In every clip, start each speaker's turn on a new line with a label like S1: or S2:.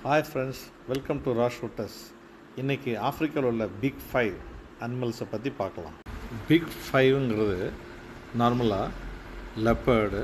S1: hi friends welcome to Rash Shooters இன்றைக்கி ஆஃப்ரிக்காவில் உள்ள பிக் ஃபைவ் அனிமல்ஸை பற்றி பார்க்கலாம் பிக் ஃபைவ்ங்கிறது நார்மலாக leopard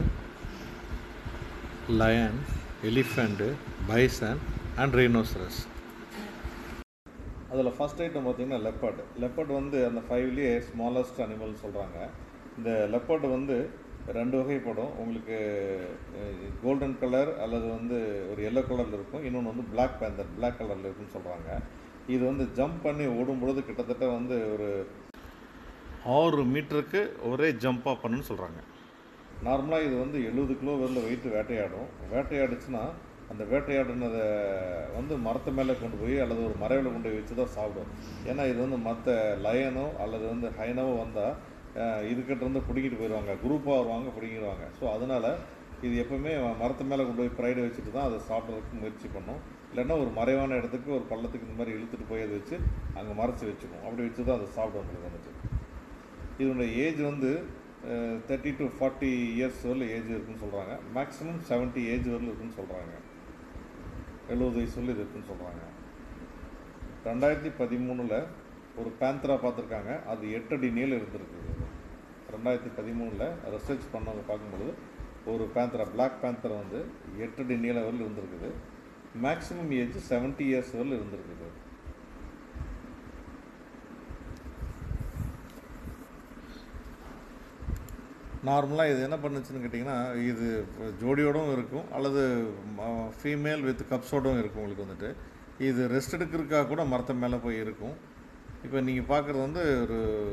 S1: lion elephant bison and rhinoceros அதில் ஃபஸ்ட் ஐட்டம் பார்த்தீங்கன்னா லெப்பர்டு லெப்பர்டு வந்து அந்த ஃபைவ்லேயே ஸ்மாலஸ்ட் அனிமல் சொல்கிறாங்க இந்த லெப்பர்டு வந்து ரெண்டு வகைப்படும் உங்களுக்கு கோல்டன் கலர் அல்லது வந்து ஒரு எல்லோ கலரில் இருக்கும் இன்னொன்று வந்து Black panther Black கலரில் இருக்குன்னு சொல்கிறாங்க இது வந்து ஜம்ப் பண்ணி ஓடும் பொழுது கிட்டத்தட்ட வந்து ஒரு ஆறு மீட்டருக்கு ஒரே ஜம்ப்பாக பண்ணுன்னு சொல்கிறாங்க நார்மலாக இது வந்து எழுபது கிலோ வரல வெயிட் வேட்டையாடும் வேட்டையாடுச்சுன்னா அந்த வேட்டையாடினதை வந்து மரத்து மேலே கொண்டு போய் அல்லது ஒரு மறைவில் கொண்டு போய் வச்சு தான் சாப்பிடும் ஏன்னா இது வந்து மற்ற லயனோ அல்லது வந்து ஹைனவோ வந்தால் இதுக்கிட்ட இருந்து பிடிக்கிட்டு போயிடுவாங்க குரூப்பாக வருவாங்க பிடிங்கிடுவாங்க ஸோ அதனால் இது எப்பவுமே மரத்து மேலே கொண்டு போய் ப்ரைடு வச்சுட்டு தான் அதை சாப்பிட்றதுக்கு முயற்சி பண்ணும் இல்லைன்னா ஒரு மறைவான இடத்துக்கு ஒரு பள்ளத்துக்கு இந்த மாதிரி இழுத்துட்டு போய் அதை வச்சு அங்கே மறைச்சி வச்சுக்கும் அப்படி வச்சு தான் அதை சாப்பிடும் உங்களுக்கு வந்துட்டு இதனுடைய ஏஜ் வந்து தேர்ட்டி டு ஃபார்ட்டி இயர்ஸ் வரல ஏஜ் இருக்குன்னு சொல்கிறாங்க மேக்ஸிமம் செவன்ட்டி ஏஜ் வரல இருக்குன்னு சொல்கிறாங்க எழுபது வயசு வரல இது இருக்குன்னு சொல்கிறாங்க ரெண்டாயிரத்தி பதிமூணில் ஒரு பேந்தரா பார்த்துருக்காங்க அது எட்டு அடி நீளம் இருந்திருக்குது ரெண்டாயிரத்தி பதிமூணில் ரிசர்ச் பண்ணவங்க பார்க்கும்பொழுது ஒரு பேந்தரா Black panther வந்து எட்டு அடி நீளம் வரல இருந்திருக்குது மேக்ஸிமம் ஏஜ் செவன்ட்டி இயர்ஸ் வரல இருந்திருக்குது நார்மலாக இது என்ன பண்ணுச்சுன்னு கேட்டிங்கன்னா இது ஜோடியோடும் இருக்கும் அல்லது ஃபீமேல் வித் கப்ஸோடும் இருக்கும் உங்களுக்கு வந்துட்டு இது ரெஸ்ட் எடுக்கிறதுக்காக கூட மரத்து மேலே போய் இருக்கும் இப்போ நீங்கள் பார்க்குறது வந்து ஒரு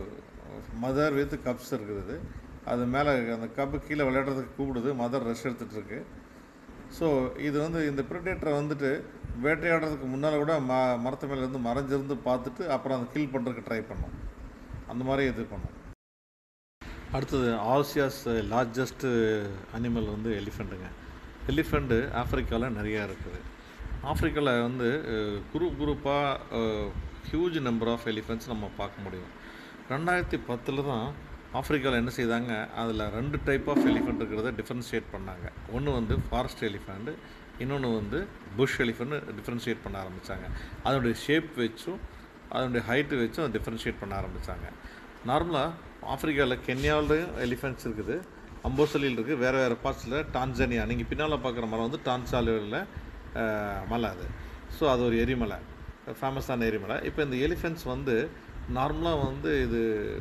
S1: மதர் வித் கப்ஸ் இருக்குது அது மேலே அந்த கப்பு கீழே விளையாடுறதுக்கு கூப்பிடுது மதர் ரெஸ்ட் எடுத்துகிட்டு இருக்கு ஸோ இது வந்து இந்த ப்ரிடேட்டரை வந்துட்டு வேட்டையாடுறதுக்கு முன்னால் கூட ம மரத்து மேலே இருந்து மறைஞ்சிருந்து பார்த்துட்டு அப்புறம் அதை கில் பண்ணுறதுக்கு ட்ரை பண்ணும் அந்த மாதிரி இது பண்ணும் அடுத்தது ஆசியாஸ் லார்ஜஸ்ட்டு அனிமல் வந்து எலிஃபெண்ட்டுங்க எலிஃபெண்ட்டு ஆஃப்ரிக்காவில் நிறையா இருக்குது ஆஃப்ரிக்காவில் வந்து குரூப் குரூப்பாக ஹியூஜ் நம்பர் ஆஃப் எலிஃபெண்ட்ஸ் நம்ம பார்க்க முடியும் ரெண்டாயிரத்தி பத்தில் தான் ஆஃப்ரிக்காவில் என்ன செய்தாங்க அதில் ரெண்டு டைப் ஆஃப் எலிஃபெண்ட் இருக்கிறத டிஃப்ரென்ஷியேட் பண்ணாங்க ஒன்று வந்து ஃபாரஸ்ட் எலிஃபெண்ட் இன்னொன்று வந்து புஷ் எலிஃபெண்ட் டிஃப்ரென்ஷியேட் பண்ண ஆரம்பித்தாங்க அதனுடைய ஷேப் வச்சும் அதனுடைய ஹைட்டு வச்சும் டிஃப்ரென்ஷியேட் பண்ண ஆரம்பித்தாங்க நார்மலாக ஆஃப்ரிக்காவில் கென்யாவிலையும் எலிஃபெண்ட்ஸ் இருக்குது அம்போசலியில் இருக்குது வேறு வேறு பார்ட்ஸில் டான்சானியா நீங்கள் பின்னால் பார்க்குற மரம் வந்து டான்சாலியில் மலை அது ஸோ அது ஒரு எரிமலை ஃபேமஸான எரிமலை இப்போ இந்த எலிஃபெண்ட்ஸ் வந்து நார்மலாக வந்து இது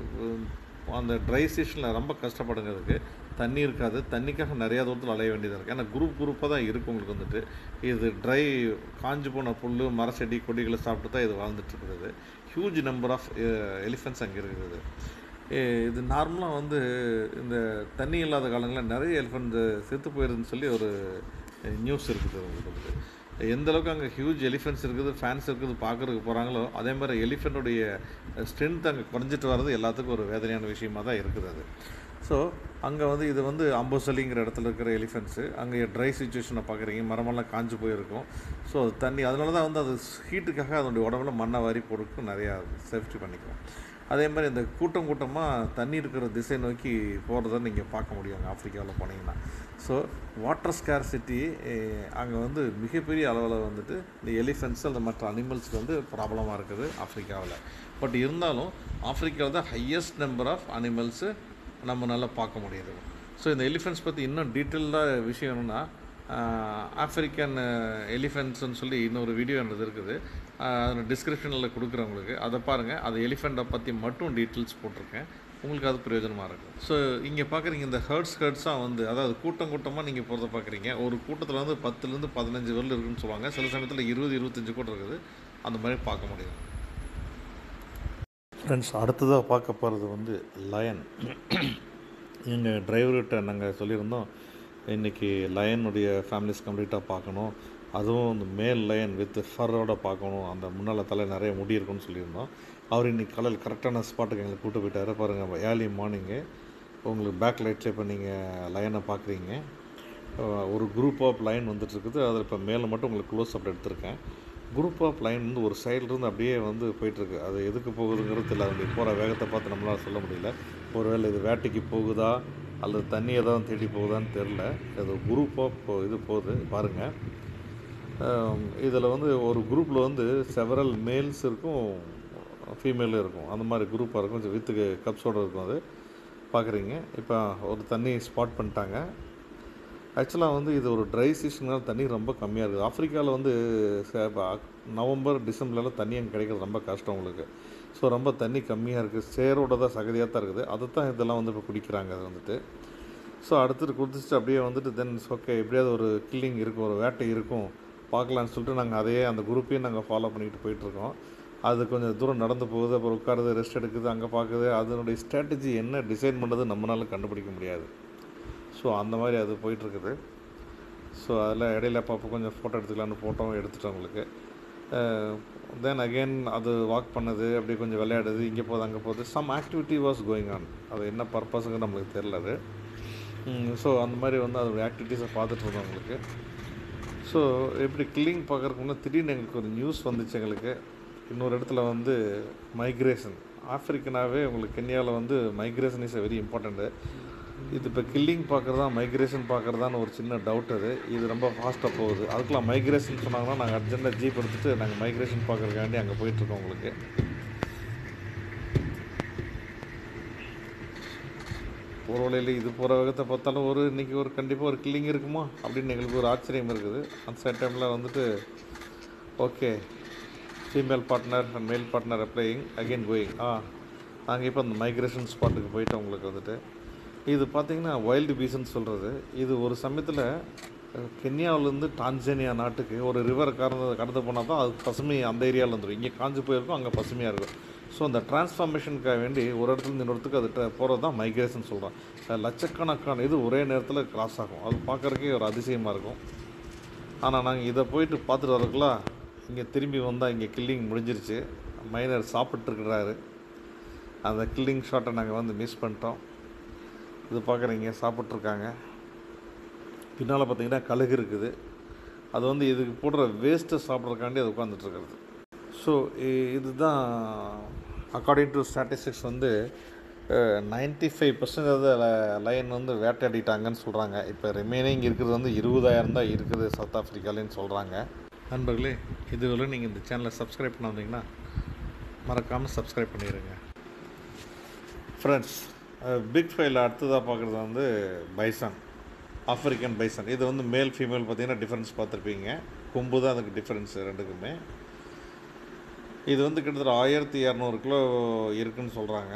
S1: அந்த ட்ரை சீசனில் ரொம்ப கஷ்டப்படுங்கிறதுக்கு தண்ணி இருக்காது தண்ணிக்காக நிறையா தூரத்தில் அலைய வேண்டியதாக இருக்குது ஏன்னா குரூப் குரூப்பாக தான் இருக்குது உங்களுக்கு வந்துட்டு இது ட்ரை காஞ்சு போன புல் மர செடி கொடிகளை சாப்பிட்டு தான் இது வாழ்ந்துட்டுருக்குறது ஹியூஜ் நம்பர் ஆஃப் எலிஃபெண்ட்ஸ் அங்கே இருக்குது இது நார்மலாக வந்து இந்த தண்ணி இல்லாத காலங்களில் நிறைய எலிஃபெண்ட் செத்து போயிருதுன்னு சொல்லி ஒரு நியூஸ் இருக்குது உங்களுக்கு வந்து எந்த அளவுக்கு அங்கே ஹியூஜ் எலிஃபெண்ட்ஸ் இருக்குது ஃபேன்ஸ் இருக்குது பார்க்குறதுக்கு போகிறாங்களோ அதே மாதிரி எலிஃபெண்ட்டுடைய ஸ்ட்ரென்த் அங்கே குறைஞ்சிட்டு வர்றது எல்லாத்துக்கும் ஒரு வேதனையான விஷயமாக தான் இருக்குது அது ஸோ அங்கே வந்து இது வந்து அம்போசலிங்கிற இடத்துல இருக்கிற எலிஃபெண்ட்ஸு அங்கே ட்ரை சுச்சுவேஷனை பார்க்குறீங்க மரமெல்லாம் காஞ்சு போயிருக்கும் ஸோ அது தண்ணி அதனால தான் வந்து அது ஹீட்டுக்காக அதனுடைய உடம்புல மண்ணை வாரி போடுறதுக்கு நிறையா சேஃப்டி பண்ணிக்கும் அதே மாதிரி இந்த கூட்டம் கூட்டமாக தண்ணி இருக்கிற திசை நோக்கி போகிறத நீங்கள் பார்க்க முடியும் அங்கே ஆஃப்ரிக்காவில் போனீங்கன்னா ஸோ வாட்டர் ஸ்கேர்சிட்டி அங்கே வந்து மிகப்பெரிய அளவில் வந்துட்டு இந்த எலிஃபெண்ட்ஸ் அந்த மற்ற அனிமல்ஸ்க்கு வந்து ப்ராப்ளமாக இருக்குது ஆஃப்ரிக்காவில் பட் இருந்தாலும் ஆஃப்ரிக்காவில் தான் ஹையஸ்ட் நம்பர் ஆஃப் அனிமல்ஸு நம்ம நல்லா பார்க்க முடியுது ஸோ இந்த எலிஃபெண்ட்ஸ் பற்றி இன்னும் டீட்டெயில்டாக விஷயம் என்னென்னா ஆஃப்ரிக்கன் எலிஃபெண்ட்ஸ்னு சொல்லி இன்னொரு வீடியோ என்னது இருக்குது அதில் டிஸ்கிரிப்ஷனில் கொடுக்குறேன் உங்களுக்கு அதை பாருங்கள் அது எலிஃபெண்ட்டை பற்றி மட்டும் டீட்டெயில்ஸ் போட்டிருக்கேன் உங்களுக்கு அது பிரயோஜனமாக இருக்கும் ஸோ இங்கே பார்க்குறீங்க இந்த ஹர்ட்ஸ் ஹர்ட்ஸாக வந்து அதாவது கூட்டம் கூட்டமாக நீங்கள் போகிறத பார்க்குறீங்க ஒரு கூட்டத்தில் வந்து பத்துலேருந்து பதினஞ்சு வரல இருக்குன்னு சொல்லுவாங்க சில சமயத்தில் இருபது இருபத்தஞ்சு கூட இருக்குது அந்த மாதிரி பார்க்க முடியும் ஃப்ரெண்ட்ஸ் அடுத்ததாக பார்க்க போகிறது வந்து லயன் எங்கள் டிரைவர்கிட்ட நாங்கள் சொல்லியிருந்தோம் இன்றைக்கி லயனுடைய ஃபேமிலிஸ் கம்ப்ளீட்டாக பார்க்கணும் அதுவும் இந்த மேல் லைன் வித் ஃபரோட பார்க்கணும் அந்த முன்னால் தலை நிறைய முடி இருக்குன்னு சொல்லியிருந்தோம் அவர் இன்றைக்கி காலையில் கரெக்டான ஸ்பாட்டுக்கு எங்களுக்கு கூப்பிட்டு போயிட்டார் பாருங்கள் ஏர்லி மார்னிங்கு உங்களுக்கு பேக் லைட்டில் இப்போ நீங்கள் லைனை பார்க்குறீங்க ஒரு குரூப் ஆஃப் லைன் வந்துட்டுருக்குது அதில் இப்போ மேலே மட்டும் உங்களுக்கு க்ளோஸ் அப் எடுத்திருக்கேன் குரூப் ஆஃப் லைன் வந்து ஒரு சைட்லேருந்து அப்படியே வந்து போயிட்டுருக்கு அது எதுக்கு போகுதுங்கிறது தெரியல அதனுடைய போகிற வேகத்தை பார்த்து நம்மளால் சொல்ல முடியல ஒருவேளை இது வேட்டைக்கு போகுதா அல்லது தண்ணியை தான் தேடி போகுதான்னு தெரில அது குரூப் ஆஃப் இது போகுது பாருங்கள் இதில் வந்து ஒரு குரூப்பில் வந்து செவரல் மேல்ஸ் இருக்கும் ஃபீமேலும் இருக்கும் அந்த மாதிரி குரூப்பாக இருக்கும் வித்து கப்ஸோடு இருக்கும் அது பார்க்குறீங்க இப்போ ஒரு தண்ணி ஸ்பாட் பண்ணிட்டாங்க ஆக்சுவலாக வந்து இது ஒரு ட்ரை சீசனால தண்ணி ரொம்ப கம்மியாக இருக்குது ஆஃப்ரிக்காவில் வந்து ச- இப்ப அக்- நவம்பர் டிசம்பர்லாம் தண்ணி அங்கே கிடைக்கிறது ரொம்ப கஷ்டம் உங்களுக்கு ஸோ ரொம்ப தண்ணி கம்மியாக இருக்குது சேரோட தான் சகதியாக தான் இருக்குது அதை தான் இதெல்லாம் வந்து இப்போ குடிக்கிறாங்க அது வந்துட்டு ஸோ அடுத்தது குடிச்சிட்டு அப்படியே வந்துட்டு தென் ஓகே எப்படியாவது ஒரு கில்லிங் இருக்கும் ஒரு வேட்டை இருக்கும் பார்க்கலான்னு சொல்லிட்டு நாங்கள் அதையே அந்த குரூப்பையும் நாங்கள் ஃபாலோ பண்ணிக்கிட்டு போயிட்டுருக்கோம் அது கொஞ்சம் தூரம் நடந்து போகுது அப்புறம் உட்காருது ரெஸ்ட் எடுக்குது அங்கே பார்க்குது அதனுடைய ஸ்ட்ராட்டஜி என்ன டிசைன் பண்ணுறது நம்மளால கண்டுபிடிக்க முடியாது ஸோ அந்த மாதிரி அது போயிட்டுருக்குது ஸோ அதில் இடையில அப்பப்போ கொஞ்சம் ஃபோட்டோ எடுத்துக்கலான்னு ஃபோட்டோவும் எடுத்துட்டோம் உங்களுக்கு தென் அகெயின் அது வாக் பண்ணுது அப்படியே கொஞ்சம் விளையாடுது இங்கே போகுது அங்கே போகுது some activity was going on அது என்ன பர்பஸுங்க நம்மளுக்கு தெரில அது ஸோ அந்த மாதிரி வந்து அதோடைய ஆக்டிவிட்டீஸை பார்த்துட்டு இருந்தோம் உங்களுக்கு ஸோ எப்படி கில்லிங் பார்க்குறதுக்கு முன்னே திடீர்னு எங்களுக்கு ஒரு நியூஸ் வந்துச்சு எங்களுக்கு இன்னொரு இடத்துல வந்து மைக்ரேஷன் ஆஃப்ரிக்கனாவே உங்களுக்கு கென்யாவில் வந்து மைக்ரேஷன் இஸ் வெரி இம்பார்ட்டண்ட்டு இது இப்போ கில்லிங் பார்க்குறதா மைக்ரேஷன் பார்க்குறதான்னு ஒரு சின்ன டவுட் அது இது ரொம்ப ஃபாஸ்ட்டாக போகுது அதுக்கெலாம் மைக்ரேஷன் சொன்னாங்கன்னா நாங்கள் அர்ஜென்ட்டாக ஜீப் எடுத்துகிட்டு நாங்கள் மைக்ரேஷன் பார்க்குறதுக்காண்டி அங்கே போயிட்டுருக்கோம் உங்களுக்கு போகிற வழியில் இது போகிற வேகத்தை பார்த்தாலும் ஒரு இன்றைக்கி ஒரு கண்டிப்பாக ஒரு கில்லிங் இருக்குமா அப்படின்னு எங்களுக்கு ஒரு ஆச்சரியம் இருக்குது அந்த சைட் டைமில் வந்துட்டு okay female partner and male partner applying again going ஆ நாங்கள் இப்போ அந்த மைக்ரேஷன் ஸ்பாட்டுக்கு போயிட்டோம் உங்களுக்கு வந்துட்டு இது பார்த்தீங்கன்னா வைல்டு பீஸ்ன்னு சொல்கிறது இது ஒரு சமயத்தில் கென்யாவிலேருந்து டான்சேனியா நாட்டுக்கு ஒரு ரிவர் கடந்து கடந்து போனால் தான் அது பசுமை அந்த ஏரியாவில் வந்துடும் இங்கே காஞ்சு போயிருக்கும் அங்கே பசுமையாக இருக்கும் ஸோ அந்த டிரான்ஸ்ஃபார்மேஷனுக்காக வேண்டி ஒரு இடத்துல இன்னொரு இடத்துக்கு அது போகிறது தான் மைக்ரேஷன் சொல்கிறோம் லட்சக்கணக்கான இது ஒரே நேரத்தில் கிராஸ் ஆகும் அது பார்க்குறக்கே ஒரு அதிசயமாக இருக்கும் ஆனால் நாங்கள் இதை போயிட்டு பார்த்துட்டு வரக்குள்ள இங்கே திரும்பி வந்தால் இங்கே கில்லிங் முடிஞ்சிருச்சு மைனர் சாப்பிட்ருக்குறாரு அந்த கில்லிங் ஷாட்டை நாங்கள் வந்து மிஸ் பண்ணிட்டோம் இது பார்க்குறீங்க சாப்பிட்ருக்காங்க பின்னால் பார்த்தீங்கன்னா கழுகு இருக்குது அது வந்து இதுக்கு போடுற வேஸ்ட்டை சாப்பிட்றதுக்காண்டி அது உட்காந்துட்ருக்கிறது ஸோ இதுதான் அக்கார்டிங் டு ஸ்டாட்டிஸ்டிக்ஸ் வந்து நைன்ட்டி ஃபைவ் பர்சன்ட் லைன் வந்து வேட்டையாடிட்டாங்கன்னு சொல்கிறாங்க இப்போ ரிமைனிங் இருக்கிறது வந்து இருபதாயிரம் தான் இருக்குது சவுத் ஆஃப்ரிக்காலேன்னு சொல்கிறாங்க நண்பர்களே இதுவரை நீங்கள் இந்த சேனலை சப்ஸ்கிரைப் பண்ண வந்தீங்கன்னா மறக்காமல் சப்ஸ்கிரைப் பண்ணிடுங்க ஃப்ரெண்ட்ஸ் பிக் ஃபைல் அடுத்ததாக பார்க்குறது வந்து பைசன் ஆஃப்ரிக்கன் பைசன் இது வந்து மேல் ஃபீமேல் பார்த்தீங்கன்னா டிஃப்ரென்ஸ் பார்த்துருப்பீங்க கொம்பு தான் அதுக்கு டிஃப்ரென்ஸ் ரெண்டுக்குமே இது வந்து கிட்டத்தட்ட ஆயிரத்தி இரநூறு கிலோ இருக்குன்னு சொல்கிறாங்க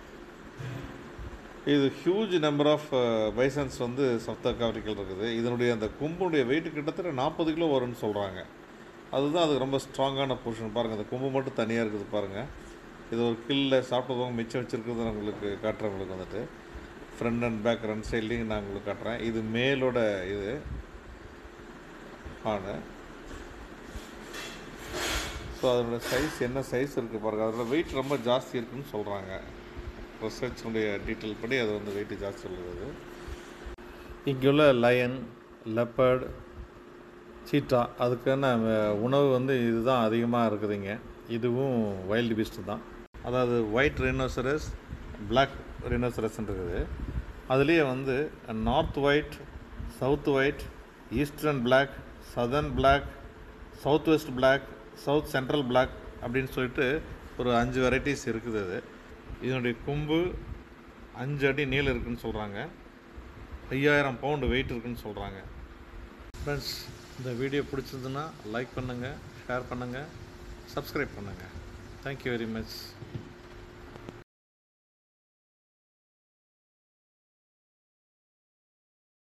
S1: இது ஹியூஜ் நம்பர் ஆஃப் பைசன்ஸ் வந்து சவுத் ஆஃப்ரிக்காவில் இருக்குது இதனுடைய அந்த கொம்புடைய வெயிட் கிட்டத்தட்ட நாற்பது கிலோ வரும்னு சொல்கிறாங்க அதுதான் அதுக்கு ரொம்ப ஸ்ட்ராங்கான பொசிஷன் பாருங்கள் அந்த கொம்பு மட்டும் தனியாக இருக்குது பாருங்கள் இது ஒரு கில்ல சாப்பிட்டவங்க மிச்சம் வச்சுருக்கிறது நான் உங்களுக்கு காட்டுறேன் உங்களுக்கு வந்துட்டு ஃப்ரண்ட் அண்ட் பேக் ரெண்டு சைட்லேயும் நான் உங்களுக்கு காட்டுறேன் இது மேலோட இது ஆணு ஸோ அதோட சைஸ் என்ன சைஸ் இருக்குது பாருங்கள் அதோட வெயிட் ரொம்ப ஜாஸ்தி இருக்குன்னு சொல்கிறாங்க ரிசர்ச்சுடைய டீட்டெயில் படி அது வந்து வெயிட் ஜாஸ்தி சொல்லுது இங்கே உள்ள லயன் லெப்பர்ட் சீட்டா அதுக்கான அஹ், உணவு வந்து இதுதான் அதிகமாக இருக்குதுங்க இதுவும் வைல்டு பீஸ்ட் தான் அதாவது ஒயிட் ரினோசரஸ் பிளாக் ரினோசரஸ்ன்னு இருக்குது அதுலேயே வந்து north white south white eastern black southern black south west black south central black அப்படின்னு சொல்லிட்டு ஒரு அஞ்சு வெரைட்டிஸ் இருக்குது அது இதனுடைய கொம்பு அஞ்சு அடி நீளம் இருக்குன்னு சொல்கிறாங்க ஐயாயிரம் பவுண்டு வெயிட் இருக்குன்னு சொல்கிறாங்க ஃப்ரெண்ட்ஸ் இந்த வீடியோ பிடிச்சதுன்னா லைக் பண்ணுங்கள் ஷேர் பண்ணுங்கள் சப்ஸ்கிரைப் பண்ணுங்கள் தேங்க்யூ வெரி மச்